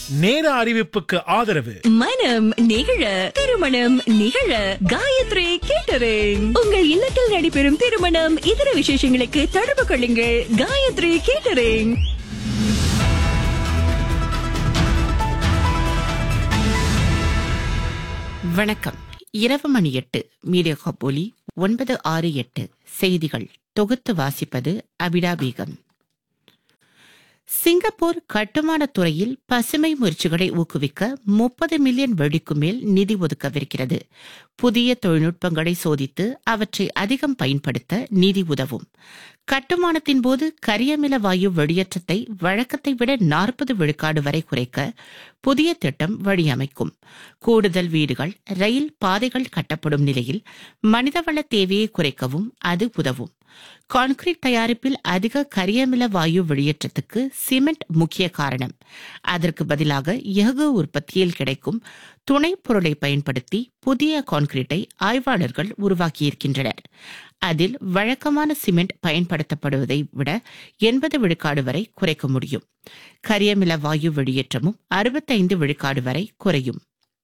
நேர அறிவிப்புக்கு ஆதரவு மனம் நிகழ திருமணம் நிகழ காயத்ரி கேட்டரிங் உங்கள் இல்லத்தில் நடைபெறும் திருமணம் இதர விசேஷங்களுக்கு தொடர்பு கொள்ளுங்கள் காயத்ரி கேட்டரிங் வணக்கம் இரவு மணி எட்டு மீடியா கபோலி ஒன்பது ஆறு எட்டு செய்திகள் தொகுத்து வாசிப்பது அபிடா பேகம் சிங்கப்பூர் கட்டுமானத் துறையில் பசுமை முயற்சிகளை ஊக்குவிக்க முப்பது மில்லியன் வெடிக்கு மேல் நிதி ஒதுக்கவிருக்கிறது புதிய தொழில்நுட்பங்களை சோதித்து அவற்றை அதிகம் பயன்படுத்த நிதி உதவும் கட்டுமானத்தின் போது கரியமில வாயு வெளியேற்றத்தை வழக்கத்தை விட நாற்பது விழுக்காடு வரை குறைக்க புதிய திட்டம் வழியமைக்கும் கூடுதல் வீடுகள் ரயில் பாதைகள் கட்டப்படும் நிலையில் மனிதவள தேவையை குறைக்கவும் அது உதவும் கான்கிரீட் தயாரிப்பில் அதிக கரியமில வாயு வெளியேற்றத்துக்கு சிமெண்ட் முக்கிய காரணம் அதற்கு பதிலாக எஃகு உற்பத்தியில் கிடைக்கும் துணை பொருளை பயன்படுத்தி புதிய கான்கிரீட்டை ஆய்வாளர்கள் உருவாக்கியிருக்கின்றனர் அதில் வழக்கமான சிமெண்ட் பயன்படுத்தப்படுவதை விட எண்பது விழுக்காடு வரை குறைக்க முடியும் கரியமில வாயு வெளியேற்றமும் அறுபத்தைந்து விழுக்காடு வரை குறையும்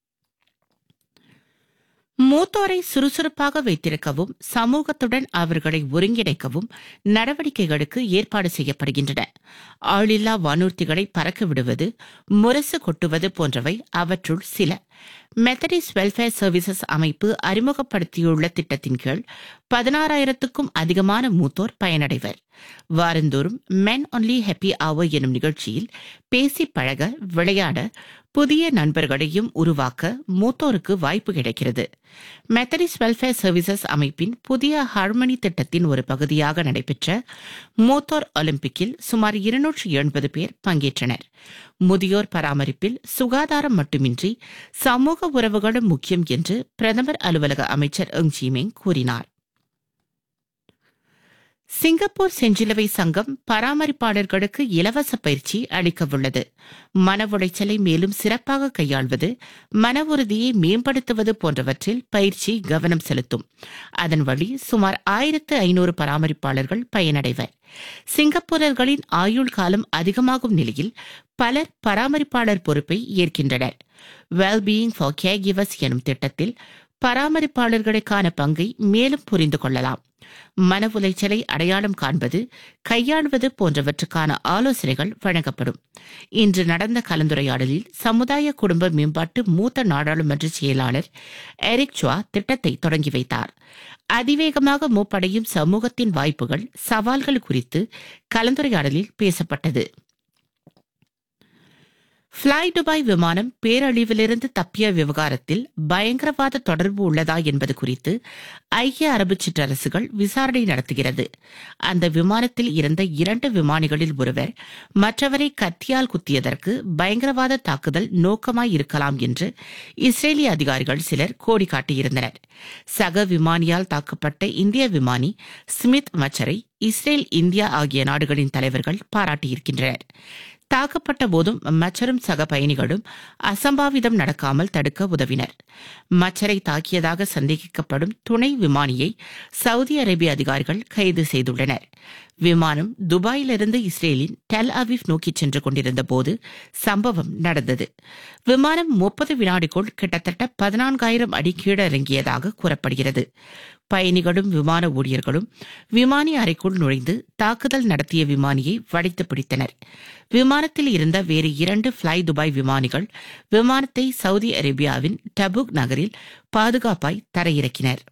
மூத்தோரை சுறுசுறுப்பாக வைத்திருக்கவும் சமூகத்துடன் அவர்களை ஒருங்கிணைக்கவும் நடவடிக்கைகளுக்கு ஏற்பாடு செய்யப்படுகின்றன ஆளில்லா வானூர்த்திகளை பறக்க விடுவது முரசு கொட்டுவது போன்றவை அவற்றுள் சில மெத்தடிஸ் வெல்ஃபேர் சர்வீசஸ் அமைப்பு அறிமுகப்படுத்தியுள்ள திட்டத்தின் கீழ் பதினாறாயிரத்துக்கும் அதிகமான மூத்தோர் பயனடைவர் வாரந்தோறும் மென் ஒன்லி ஹாப்பி ஆவர் எனும் நிகழ்ச்சியில் பேசி பழக விளையாட புதிய நண்பர்களையும் உருவாக்க மூத்தோருக்கு வாய்ப்பு கிடைக்கிறது மெத்தடிஸ் வெல்ஃபேர் சர்வீசஸ் அமைப்பின் புதிய ஹார்மனி திட்டத்தின் ஒரு பகுதியாக நடைபெற்ற மூத்தோர் ஒலிம்பிக்கில் சுமார் இருநூற்று எண்பது பேர் பங்கேற்றனர் முதியோர் பராமரிப்பில் சுகாதாரம் மட்டுமின்றி சமூக உறவுகளும் முக்கியம் என்று பிரதமர் அலுவலக அமைச்சர் எங் ஜிமேங் கூறினார் சிங்கப்பூர் செஞ்சிலுவை சங்கம் பராமரிப்பாளர்களுக்கு இலவச பயிற்சி அளிக்கவுள்ளது மன உளைச்சலை மேலும் சிறப்பாக கையாள்வது மன உறுதியை மேம்படுத்துவது போன்றவற்றில் பயிற்சி கவனம் செலுத்தும் அதன் வழி சுமார் ஆயிரத்து ஐநூறு பராமரிப்பாளர்கள் பயனடைவர் சிங்கப்பூரர்களின் ஆயுள் காலம் அதிகமாகும் நிலையில் பலர் பராமரிப்பாளர் பொறுப்பை ஏற்கின்றனர் வெல்பீயிங் ஃபார் கேர் கிவர்ஸ் எனும் திட்டத்தில் பராமரிப்பாளர்களுக்கான பங்கை மேலும் புரிந்து கொள்ளலாம் மன உளைச்சலை அடையாளம் காண்பது கையாள்வது போன்றவற்றுக்கான ஆலோசனைகள் வழங்கப்படும் இன்று நடந்த கலந்துரையாடலில் சமுதாய குடும்ப மேம்பாட்டு மூத்த நாடாளுமன்ற செயலாளர் எரிக் சுவா திட்டத்தை தொடங்கி வைத்தார் அதிவேகமாக மூப்படையும் சமூகத்தின் வாய்ப்புகள் சவால்கள் குறித்து கலந்துரையாடலில் பேசப்பட்டது ஃப்ளை துபாய் விமானம் பேரழிவிலிருந்து தப்பிய விவகாரத்தில் பயங்கரவாத தொடர்பு உள்ளதா என்பது குறித்து ஐக்கிய அரபு சிற்றரசுகள் விசாரணை நடத்துகிறது அந்த விமானத்தில் இருந்த இரண்டு விமானிகளில் ஒருவர் மற்றவரை கத்தியால் குத்தியதற்கு பயங்கரவாத தாக்குதல் நோக்கமாய் இருக்கலாம் என்று இஸ்ரேலிய அதிகாரிகள் சிலர் கோடி காட்டியிருந்தனர் சக விமானியால் தாக்கப்பட்ட இந்திய விமானி ஸ்மித் மச்சரை இஸ்ரேல் இந்தியா ஆகிய நாடுகளின் தலைவர்கள் பாராட்டியிருக்கின்றனர் தாக்கப்பட்ட போதும் மச்சரும் சக பயணிகளும் அசம்பாவிதம் நடக்காமல் தடுக்க உதவினர் மச்சரை தாக்கியதாக சந்தேகிக்கப்படும் துணை விமானியை சவுதி அரேபிய அதிகாரிகள் கைது செய்துள்ளனர் விமானம் துபாயிலிருந்து இஸ்ரேலின் டெல் அவிவ் நோக்கி சென்று கொண்டிருந்த போது சம்பவம் நடந்தது விமானம் முப்பது வினாடிக்குள் கிட்டத்தட்ட பதினான்காயிரம் அடி கீழிறங்கியதாக கூறப்படுகிறது பயணிகளும் விமான ஊழியர்களும் விமானி அறைக்குள் நுழைந்து தாக்குதல் நடத்திய விமானியை வளைத்து பிடித்தனர் விமானத்தில் இருந்த வேறு இரண்டு ஃப்ளை துபாய் விமானிகள் விமானத்தை சவுதி அரேபியாவின் டபுக் நகரில் பாதுகாப்பாய் தரையிறக்கினர்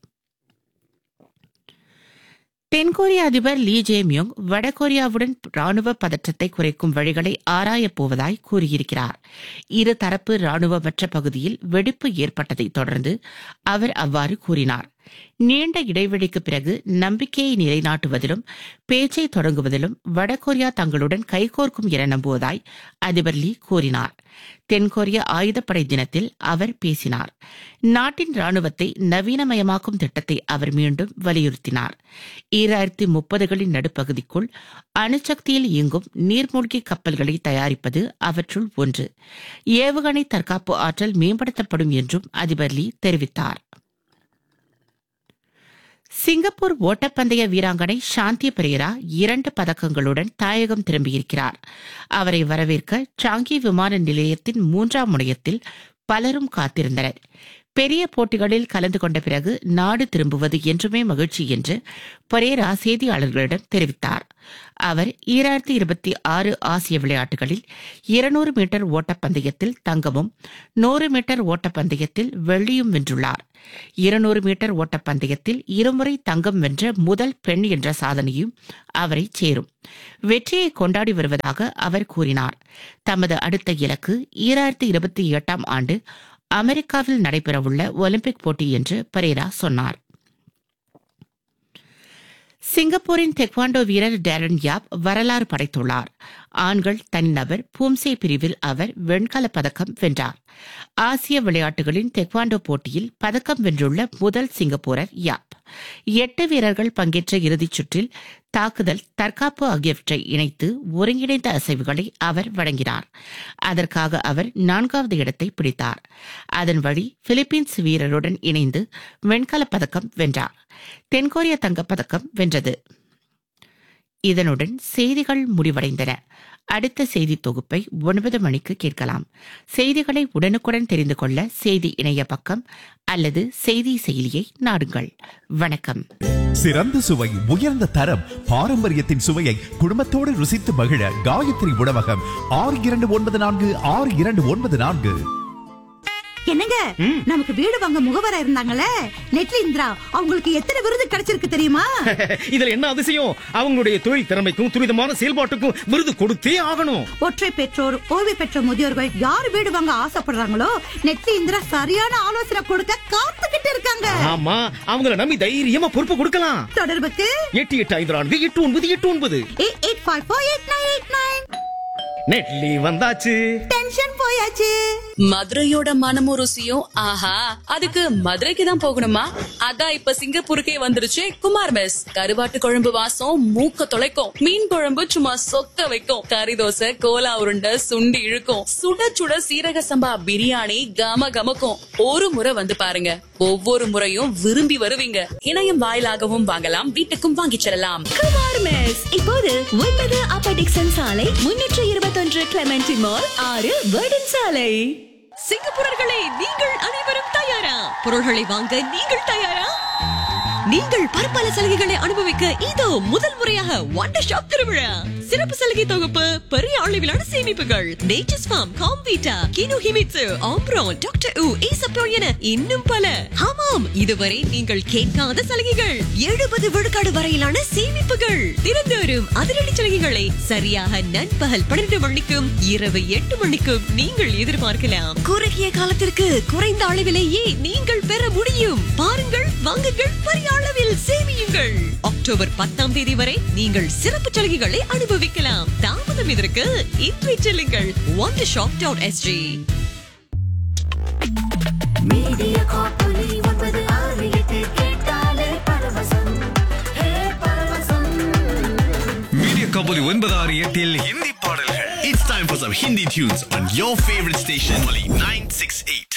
தென்கொரிய அதிபர் லீ ஜேமியோங் வடகொரியாவுடன் ராணுவ பதற்றத்தை குறைக்கும் வழிகளை ஆராயப் போவதாய் கூறியிருக்கிறார் இரு தரப்பு ராணுவமற்ற பகுதியில் வெடிப்பு ஏற்பட்டதை தொடர்ந்து அவர் அவ்வாறு கூறினார் நீண்ட இடைவெளிக்கு பிறகு நம்பிக்கையை நிலைநாட்டுவதிலும் பேச்சை தொடங்குவதிலும் வடகொரியா தங்களுடன் கைகோர்க்கும் என நம்புவதாய் அதிபர் லீ கூறினார் தென்கொரிய ஆயுதப்படை தினத்தில் அவர் பேசினார் நாட்டின் ராணுவத்தை நவீனமயமாக்கும் திட்டத்தை அவர் மீண்டும் வலியுறுத்தினார் ஈராயிரத்தி முப்பதுகளின் நடுப்பகுதிக்குள் அணுசக்தியில் இயங்கும் நீர்மூழ்கி கப்பல்களை தயாரிப்பது அவற்றுள் ஒன்று ஏவுகணை தற்காப்பு ஆற்றல் மேம்படுத்தப்படும் என்றும் அதிபர் லீ தெரிவித்தார் சிங்கப்பூர் ஓட்டப்பந்தய வீராங்கனை சாந்தி பெரேரா இரண்டு பதக்கங்களுடன் தாயகம் திரும்பியிருக்கிறார் அவரை வரவேற்க சாங்கி விமான நிலையத்தின் மூன்றாம் முனையத்தில் பலரும் காத்திருந்தனர் பெரிய போட்டிகளில் கலந்து கொண்ட பிறகு நாடு திரும்புவது என்றுமே மகிழ்ச்சி என்று பரேரா செய்தியாளர்களிடம் தெரிவித்தார் அவர் ஈராயிரத்தி இருபத்தி ஆறு ஆசிய விளையாட்டுகளில் இருநூறு மீட்டர் ஓட்டப்பந்தயத்தில் தங்கமும் நூறு மீட்டர் ஓட்டப்பந்தயத்தில் வெள்ளியும் வென்றுள்ளார் இருநூறு மீட்டர் ஓட்டப்பந்தயத்தில் இருமுறை தங்கம் வென்ற முதல் பெண் என்ற சாதனையும் அவரை சேரும் வெற்றியை கொண்டாடி வருவதாக அவர் கூறினார் தமது அடுத்த இலக்கு ஈராயிரத்தி இருபத்தி எட்டாம் ஆண்டு அமெரிக்காவில் நடைபெறவுள்ள ஒலிம்பிக் போட்டி என்று பரேரா சொன்னார் சிங்கப்பூரின் தெக்வாண்டோ வீரர் டேரன் யாப் வரலாறு படைத்துள்ளார் ஆண்கள் தனிநபர் பூம்சே பிரிவில் அவர் வெண்கலப் பதக்கம் வென்றார் ஆசிய விளையாட்டுகளின் தெக்வாண்டோ போட்டியில் பதக்கம் வென்றுள்ள முதல் சிங்கப்பூரர் யாப் எட்டு வீரர்கள் பங்கேற்ற இறுதிச் சுற்றில் தாக்குதல் தற்காப்பு ஆகியவற்றை இணைத்து ஒருங்கிணைந்த அசைவுகளை அவர் வழங்கினார் அதற்காக அவர் நான்காவது இடத்தை பிடித்தார் அதன் வழி பிலிப்பீன்ஸ் வீரருடன் இணைந்து வெண்கலப் பதக்கம் வென்றார் தென்கொரிய தங்கப்பதக்கம் வென்றது இதனுடன் செய்திகள் முடிவடைந்தன அடுத்த செய்தி தொகுப்பை ஒன்பது மணிக்கு கேட்கலாம் செய்திகளை உடனுக்குடன் தெரிந்து கொள்ள செய்தி இணைய பக்கம் அல்லது செய்தி செயலியை நாடுங்கள் வணக்கம் சிறந்த சுவை உயர்ந்த தரம் பாரம்பரியத்தின் சுவையை குடும்பத்தோடு ருசித்து மகிழ காயத்ரி உணவகம் ஆறு இரண்டு ஒன்பது நான்கு ஆறு இரண்டு ஒன்பது நான்கு என்னங்க நமக்கு வீடு வாங்க முகவரா இருந்தாங்களே நெட்லி இந்திரா அவங்களுக்கு எத்தனை விருது கிடைச்சிருக்கு தெரியுமா இதுல என்ன அதிசயம் அவங்களுடைய தொழில் திறமைக்கும் துரிதமான செயல்பாட்டுக்கும் விருது கொடுத்தே ஆகணும் ஒற்றை பெற்றோர் ஓய்வு பெற்ற முதியோர்கள் யார் வீடு வாங்க ஆசைப்படுறாங்களோ நெட்லி இந்திரா சரியான ஆலோசனை கொடுக்க காத்துக்கிட்டு இருக்காங்க ஆமா அவங்கள நம்பி தைரியமா பொறுப்பு கொடுக்கலாம் தொடர்புக்கு எட்டு எட்டு ஐந்து நான்கு எட்டு ஒன்பது எட்டு ஒன்பது eight eight five four eight nine eight nine நெட்லி வந்தாச்சு டென்ஷன் போயாச்சு மதுரையோட மனமும் ருசியும் ஆஹா அதுக்கு மதுரைக்கு தான் போகணுமா அதான் இப்ப சிங்கப்பூருக்கே வந்துருச்சு குமார் மெஸ் கருவாட்டு குழம்பு வாசம் மூக்க தொலைக்கும் மீன் குழம்பு சும்மா சொக்க வைக்கும் கறி தோசை கோலா உருண்டை சுண்டி இழுக்கும் சுட சுட சீரக சம்பா பிரியாணி கம கமக்கும் ஒரு முறை வந்து பாருங்க ஒவ்வொரு முறையும் விரும்பி வருவீங்க இணையம் வாயிலாகவும் வாங்கலாம் வீட்டுக்கும் வாங்கிச் செல்லலாம் குமார் மெஸ் இப்போது ஒன்பது அப்ப டிக்சன் சாலை முன்னூற்று இருபத்தொன்று கிளமெண்டி மால் ஆறு வேர்டன் சாலை சிங்கப்பூரர்களே நீங்கள் அனைவரும் தயாரா பொருள்களை வாங்க நீங்கள் தயாரா நீங்கள் பற்பல சலுகைகளை அனுபவிக்க இதோ முதல் முறையாக வண்டர் ஷாப் திருவிழா சிறப்பு சலுகை தொகுப்பு பெரிய அளவிலான சேமிப்புகள் Nature's Farm Comvita Kinohimitsu Ambrone doctor உ ஈசப்போ என இன்னும் பல ஆமாம் இதுவரை நீங்கள் கேட்காத சலுகைகள் எழுபது விழுக்காடு வரையிலான சேமிப்புகள் தினந்தோறும் அதிரடி சலுகைகளை சரியாக நண்பகல் பன்னிரண்டு மணிக்கும் இரவு எட்டு மணிக்கும் நீங்கள் எதிர்பார்க்கலாம் குறுகிய காலத்திற்கு குறைந்த அளவிலேயே நீங்கள் பெற முடியும் பாருங்கள் வாங்குங்கள் பெரிய அளவில் சேமியுங்கள் அக்டோபர் பத்தாம் தேதி வரை நீங்கள் சிறப்பு சலுகைகளை அனுபவிக்கலாம் தாமதம் இதற்கு இன்றை செல்லுங்கள் one shop dot SG media காப்பொலி ஒன்பது ஆறு எட்டு கேட்டாலே பரவசம் ஹே பரவசம் மீடியா கபோலி ஒன்பது ஆறு எட்டில் ஹிந்தி பாடல்கள் It's time for some Hindi tunes on your favorite station, only 968.